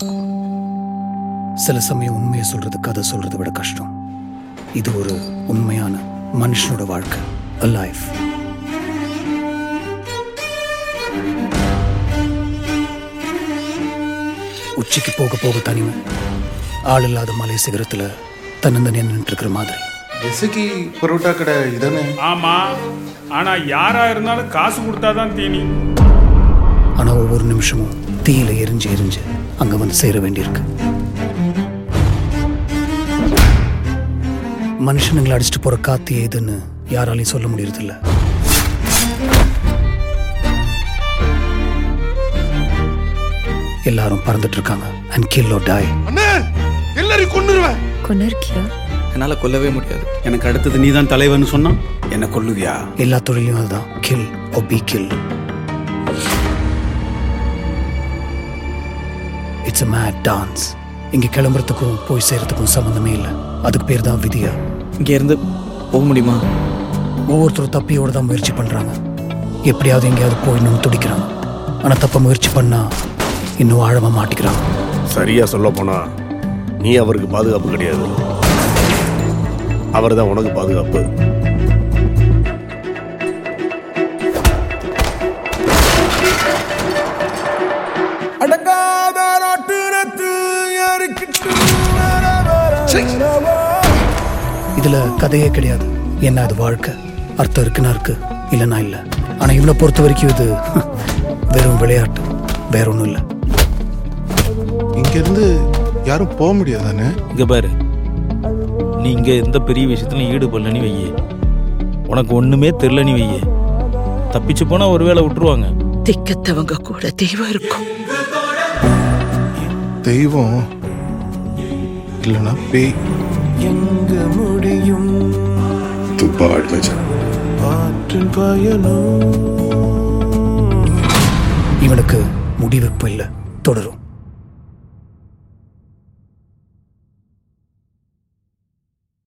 சில சமயம் உண்மையை சொல்றது கதை சொல்றதை விட கஷ்டம் இது ஒரு உண்மையான மனுஷனோட வாழ்க்கை a life உச்சிக்கு போக போக தனிமை ஆள் இல்லாத மலை சிகரத்துல தன்னந்தனியா நின்றுட்டு இருக்கிற மாதிரி ஜெசிக்கு பரோட்டா கடை இதானே ஆமா ஆனா யாரா இருந்தாலும் காசு கொடுத்தாதான் தீனி ஆனா ஒவ்வொரு நிமிஷமும் தீயில எரிஞ்சு எரிஞ்சு அங்க வந்து சேர வேண்டியிருக்கு மனுஷனுங்களை அடிச்சுட்டு போற காத்து ஏதுன்னு யாராலையும் சொல்ல முடியறதில்ல எல்லாரும் பறந்துட்டு இருக்காங்க அண்ட் கில் or die அண்ணே எல்லாரையும் கொன்னுருவேன் கொண்டு இருக்கியா என்னால் கொல்லவே முடியாது எனக்கு அடுத்தது நீ தான் தலைவன்னு சொன்னா என்ன கொல்லுவியா எல்லா தொழிலையும் அதுதான் kill or be kill it's a mad dance இங்க கிளம்புறதுக்கும் போய் சேர்றதுக்கும் சம்மந்தமே இல்லை அதுக்கு பேர் தான் விதியா இங்கேருந்து போக முடியுமா ஒவ்வொருத்தரும் தப்பியோட தான் முயற்சி பண்றாங்க எப்படியாவது எங்கேயாவது போயிடணும்னு துடிக்கிறாங்க ஆனா தப்ப முயற்சி பண்ணா இன்னும் ஆழமா மாட்டிக்கிறாங்க சரியா சொல்ல போனா நீ அவருக்கு பாதுகாப்பு கிடையாது அவர் தான் உனக்கு பாதுகாப்பு இதுல கதையே கிடையாது என்ன அது வாழ்க்கை அர்த்தம் இருக்குன்னா இருக்கு இல்லைன்னா இல்லை ஆனா இவனை பொறுத்த வரைக்கும் இது வெறும் விளையாட்டு வேற ஒன்றும் இல்லை இங்க இருந்து யாரும் போக முடியாதானே இங்க பாரு நீ இங்க எந்த பெரிய விஷயத்துலையும் ஈடுபடலன்னு வையே உனக்கு ஒண்ணுமே தெரிலன்னு வையே தப்பிச்சு போனா ஒருவேளை விட்டுருவாங்க திக்கத்தவங்க கூட தெய்வம் இருக்கும் தெய்வம் இல்லைன்னா பேய் இவனுக்கு முடிவெப்பு இல்லை தொடரும்